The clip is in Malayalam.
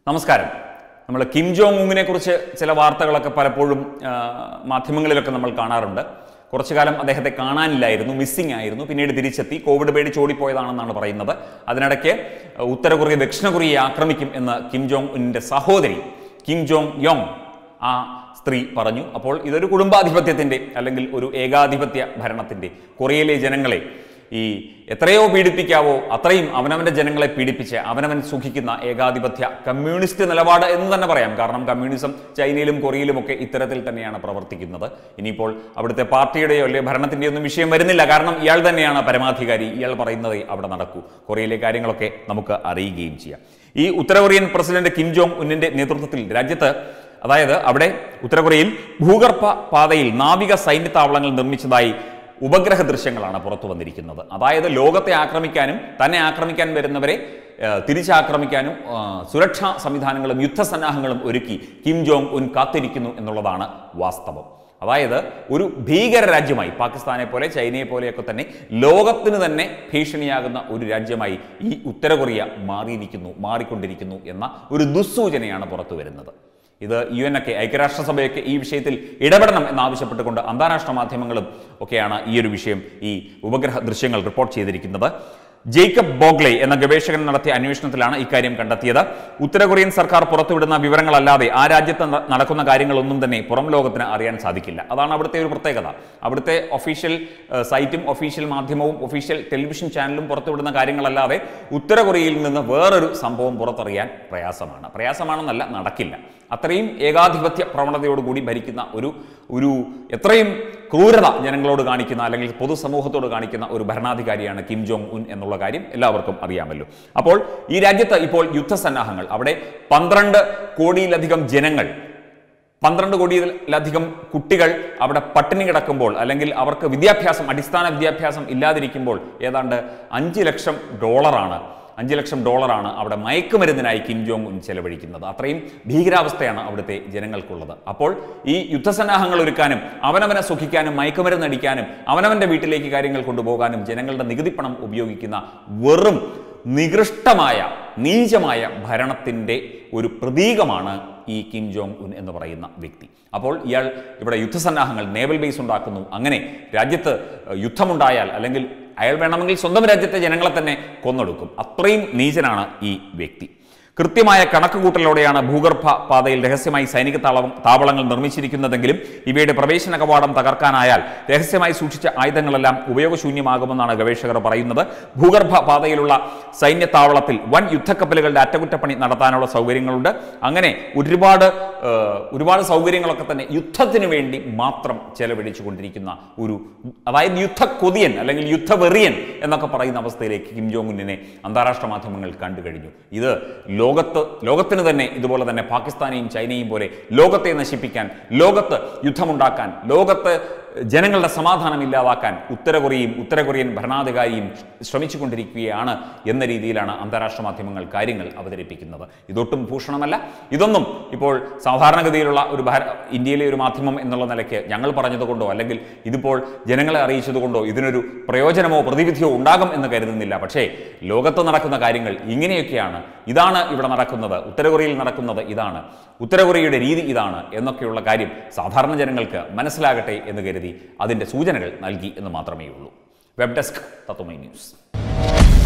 നമസ്കാരം നമ്മൾ കിം ജോങ് ഉങ്ങിനെ കുറിച്ച് ചില വാർത്തകളൊക്കെ പലപ്പോഴും ആ, മാധ്യമങ്ങളിലൊക്കെ നമ്മൾ കാണാറുണ്ട് കുറച്ചു കാലം അദ്ദേഹത്തെ കാണാനില്ലായിരുന്നു മിസ്സിംഗ് ആയിരുന്നു പിന്നീട് തിരിച്ചെത്തി കോവിഡ് പേടിച്ച് ഓടിപ്പോയതാണെന്നാണ് പറയുന്നത് അതിനിടയ്ക്ക് ഉത്തര കൊറിയ ദക്ഷിണ കൊറിയയെ ആക്രമിക്കും എന്ന് കിം ജോങ് ഉന്നിൻ്റെ സഹോദരി കിം ജോങ് യോങ് ആ സ്ത്രീ പറഞ്ഞു അപ്പോൾ ഇതൊരു കുടുംബാധിപത്യത്തിൻ്റെ അല്ലെങ്കിൽ ഒരു ഏകാധിപത്യ ഭരണത്തിൻ്റെ കൊറിയയിലെ ജനങ്ങളെ ഈ എത്രയോ പീഡിപ്പിക്കാവോ അത്രയും അവനവൻ്റെ ജനങ്ങളെ പീഡിപ്പിച്ച് അവനവൻ സുഖിക്കുന്ന ഏകാധിപത്യ കമ്മ്യൂണിസ്റ്റ് നിലപാട് എന്ന് തന്നെ പറയാം കാരണം കമ്മ്യൂണിസം ചൈനയിലും കൊറിയയിലുമൊക്കെ ഇത്തരത്തിൽ തന്നെയാണ് പ്രവർത്തിക്കുന്നത് ഇനിയിപ്പോൾ അവിടുത്തെ പാർട്ടിയുടെയോ അല്ലെങ്കിൽ ഭരണത്തിൻ്റെയോ ഒന്നും വിഷയം വരുന്നില്ല കാരണം ഇയാൾ തന്നെയാണ് പരമാധികാരി ഇയാൾ പറയുന്നതേ അവിടെ നടക്കൂ കൊറിയയിലെ കാര്യങ്ങളൊക്കെ നമുക്ക് അറിയുകയും ചെയ്യാം ഈ ഉത്തര കൊറിയൻ പ്രസിഡന്റ് കിം ജോങ് ഉന്നിന്റെ നേതൃത്വത്തിൽ രാജ്യത്ത് അതായത് അവിടെ ഉത്തര കൊറിയയിൽ ഭൂഗർഭ പാതയിൽ നാവിക സൈന്യ താവളങ്ങൾ നിർമ്മിച്ചതായി ഉപഗ്രഹ ദൃശ്യങ്ങളാണ് പുറത്തു വന്നിരിക്കുന്നത് അതായത് ലോകത്തെ ആക്രമിക്കാനും തന്നെ ആക്രമിക്കാൻ വരുന്നവരെ ഏഹ്, തിരിച്ചാക്രമിക്കാനും ആ, സുരക്ഷാ സംവിധാനങ്ങളും യുദ്ധസന്നാഹങ്ങളും ഒരുക്കി കിം ജോങ് ഉൻ കാത്തിരിക്കുന്നു എന്നുള്ളതാണ് വാസ്തവം അതായത് ഒരു ഭീകര രാജ്യമായി പാകിസ്ഥാനെ പോലെ ചൈനയെ പോലെയൊക്കെ തന്നെ ലോകത്തിന് തന്നെ ഭീഷണിയാകുന്ന ഒരു രാജ്യമായി ഈ ഉത്തര കൊറിയ മാറിയിരിക്കുന്നു മാറിക്കൊണ്ടിരിക്കുന്നു എന്ന ഒരു ദുസ്സൂചനയാണ് പുറത്തു വരുന്നത് ഇത് യു എൻ ഒക്കെ ഐക്യരാഷ്ട്രസഭയൊക്കെ ഈ വിഷയത്തിൽ ഇടപെടണം എന്നാവശ്യപ്പെട്ടുകൊണ്ട് അന്താരാഷ്ട്ര മാധ്യമങ്ങളും ഒക്കെയാണ് ഈ ഒരു വിഷയം ഈ ഉപഗ്രഹ ദൃശ്യങ്ങൾ റിപ്പോർട്ട് ചെയ്തിരിക്കുന്നത് ജേക്കബ് ബോഗ്ലെ എന്ന ഗവേഷകൻ നടത്തിയ അന്വേഷണത്തിലാണ് ഇക്കാര്യം കണ്ടെത്തിയത് ഉത്തര കൊറിയൻ സർക്കാർ പുറത്തുവിടുന്ന വിവരങ്ങളല്ലാതെ ആ രാജ്യത്ത് ന- നടക്കുന്ന കാര്യങ്ങളൊന്നും തന്നെ പുറം ലോകത്തിന് അറിയാൻ സാധിക്കില്ല അതാണ് അവിടുത്തെ ഒരു പ്രത്യേകത അവിടുത്തെ ഒഫീഷ്യൽ ഏഹ്, സൈറ്റും ഒഫീഷ്യൽ മാധ്യമവും ഒഫീഷ്യൽ ടെലിവിഷൻ ചാനലും പുറത്തുവിടുന്ന കാര്യങ്ങളല്ലാതെ ഉത്തര കൊറിയയിൽ നിന്ന് വേറൊരു സംഭവം പുറത്തറിയാൻ പ്രയാസമാണ് പ്രയാസമാണെന്നല്ല നടക്കില്ല അത്രയും ഏകാധിപത്യ പ്രവണതയോടുകൂടി ഭരിക്കുന്ന ഒരു ഒരു എത്രയും ക്രൂരത ജനങ്ങളോട് കാണിക്കുന്ന അല്ലെങ്കിൽ പൊതുസമൂഹത്തോട് കാണിക്കുന്ന ഒരു ഭരണാധികാരിയാണ് കിം ജോങ് ഉൻ എന്നുള്ള കാര്യം എല്ലാവർക്കും അറിയാമല്ലോ അപ്പോൾ ഈ രാജ്യത്ത് ഇപ്പോൾ യുദ്ധസന്നാഹങ്ങൾ അവിടെ പന്ത്രണ്ട് കോടിയിലധികം ജനങ്ങൾ പന്ത്രണ്ട് കോടിയിലധികം കുട്ടികൾ അവിടെ പട്ടിണി കിടക്കുമ്പോൾ അല്ലെങ്കിൽ അവർക്ക് വിദ്യാഭ്യാസം അടിസ്ഥാന വിദ്യാഭ്യാസം ഇല്ലാതിരിക്കുമ്പോൾ ഏതാണ്ട് അഞ്ച് ലക്ഷം ഡോളറാണ് അഞ്ച് ലക്ഷം ഡോളറാണ് അവിടെ മയക്കുമരുന്നിനായി കിം ജോങ് ഉൻ ചെലവഴിക്കുന്നത് അത്രയും ഭീകരാവസ്ഥയാണ് അവിടുത്തെ ജനങ്ങൾക്കുള്ളത് അപ്പോൾ ഈ യുദ്ധസന്നാഹങ്ങൾ ഒരുക്കാനും അവനവനെ സുഖിക്കാനും മയക്കുമരുന്ന് അടിക്കാനും അവനവൻ്റെ വീട്ടിലേക്ക് കാര്യങ്ങൾ കൊണ്ടുപോകാനും ജനങ്ങളുടെ നികുതിപ്പണം ഉപയോഗിക്കുന്ന വെറും നികൃഷ്ടമായ നീചമായ ഭരണത്തിൻ്റെ ഒരു പ്രതീകമാണ് ഈ കിം ജോങ് ഉൻ എന്ന് പറയുന്ന വ്യക്തി അപ്പോൾ ഇയാൾ ഇവിടെ യുദ്ധസന്നാഹങ്ങൾ നേവൽ ബേസ് ഉണ്ടാക്കുന്നു അങ്ങനെ രാജ്യത്ത് ഏഹ്, യുദ്ധമുണ്ടായാൽ അല്ലെങ്കിൽ അയാൾ വേണമെങ്കിൽ സ്വന്തം രാജ്യത്തെ ജനങ്ങളെ തന്നെ കൊന്നൊടുക്കും അത്രയും നീചനാണ് ഈ വ്യക്തി കൃത്യമായ കണക്കുകൂട്ടലോടെയാണ് ഭൂഗർഭ പാതയിൽ രഹസ്യമായി സൈനിക താവളം താവളങ്ങൾ നിർമ്മിച്ചിരിക്കുന്നതെങ്കിലും ഇവയുടെ പ്രവേശന കവാടം തകർക്കാനായാൽ രഹസ്യമായി സൂക്ഷിച്ച ആയുധങ്ങളെല്ലാം ഉപയോഗശൂന്യമാകുമെന്നാണ് ഗവേഷകർ പറയുന്നത് ഭൂഗർഭ പാതയിലുള്ള സൈന്യ താവളത്തിൽ വൻ യുദ്ധക്കപ്പലുകളുടെ അറ്റകുറ്റപ്പണി നടത്താനുള്ള സൗകര്യങ്ങളുണ്ട് അങ്ങനെ ഒരുപാട് ഏഹ്, ഒരുപാട് സൗകര്യങ്ങളൊക്കെ തന്നെ യുദ്ധത്തിന് വേണ്ടി മാത്രം ചെലവഴിച്ചു കൊണ്ടിരിക്കുന്ന ഒരു അതായത് യുദ്ധ കൊതിയൻ അല്ലെങ്കിൽ യുദ്ധവെറിയൻ എന്നൊക്കെ പറയുന്ന അവസ്ഥയിലേക്ക് കിം ജോങ് ഉന്നിനെ അന്താരാഷ്ട്ര മാധ്യമങ്ങൾ കണ്ടു കഴിഞ്ഞു ഇത് ലോകത്ത് ലോകത്തിന് തന്നെ ഇതുപോലെ തന്നെ പാകിസ്ഥാനെയും ചൈനയും പോലെ ലോകത്തെ നശിപ്പിക്കാൻ ലോകത്ത് യുദ്ധമുണ്ടാക്കാൻ ലോകത്ത് ജനങ്ങളുടെ സമാധാനം ഇല്ലാതാക്കാൻ ഉത്തര കൊറിയയും ഉത്തര കൊറിയൻ ഭരണാധികാരിയും ശ്രമിച്ചുകൊണ്ടിരിക്കുകയാണ് എന്ന രീതിയിലാണ് അന്താരാഷ്ട്ര മാധ്യമങ്ങൾ കാര്യങ്ങൾ അവതരിപ്പിക്കുന്നത് ഇതൊട്ടും ഭൂഷണമല്ല ഇതൊന്നും ഇപ്പോൾ സാധാരണഗതിയിലുള്ള ഒരു ഭാര ഇന്ത്യയിലെ ഒരു മാധ്യമം എന്നുള്ള നിലയ്ക്ക് ഞങ്ങൾ പറഞ്ഞതുകൊണ്ടോ അല്ലെങ്കിൽ ഇതിപ്പോൾ ജനങ്ങളെ അറിയിച്ചതുകൊണ്ടോ ഇതിനൊരു പ്രയോജനമോ പ്രതിവിധിയോ ഉണ്ടാകും എന്ന് കരുതുന്നില്ല പക്ഷേ ലോകത്ത് നടക്കുന്ന കാര്യങ്ങൾ ഇങ്ങനെയൊക്കെയാണ് ഇതാണ് ഇവിടെ നടക്കുന്നത് ഉത്തര കൊറിയയിൽ നടക്കുന്നത് ഇതാണ് ഉത്തര കൊറിയയുടെ രീതി ഇതാണ് എന്നൊക്കെയുള്ള കാര്യം സാധാരണ ജനങ്ങൾക്ക് മനസ്സിലാകട്ടെ എന്ന് കരുതി അതിൻ്റെ സൂചനകൾ നൽകി എന്ന് മാത്രമേ ഉള്ളൂ വെബ് ഡെസ്ക് തത്വമൈ ന്യൂസ്